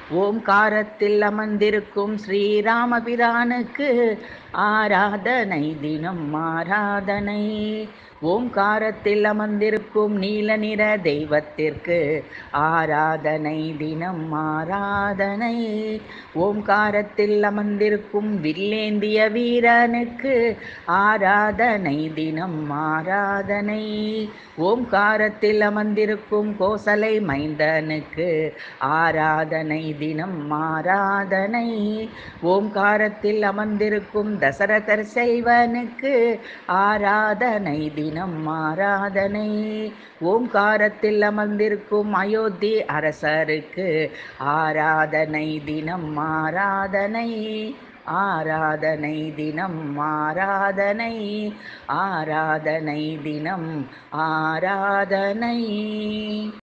ஓம்காரத்தில் அமர்ந்திருக்கும் ஸ்ரீராமபிரானுக்கு ஆராதனை தினம் ஆராதனை ஓம்காரத்தில் அமர்ந்திருக்கும் நீல நிற தெய்வத்திற்கு ஆராதனை தினம் ஆராதனை ஓம்காரத்தில் அமர்ந்திருக்கும் வில்லேந்திய வீரனுக்கு ஆராதனை தினம் ஆராதனை ஓம்காரத்தில் அமர்ந்திருக்கும் கோசலை மைந்தனுக்கு ஆராதனை தினம் ஆராதனை ஓம்காரத்தில் அமர்ந்திருக்கும் தசரதர் செல்வனுக்கு ஆராதனை தினம் ஆராதனை ஓம்காரத்தில் அமர்ந்திருக்கும் அயோத்தி அரசருக்கு ஆராதனை தினம் ஆராதனை ஆராதனை தினம் ஆராதனை ஆராதனை தினம் ஆராதனை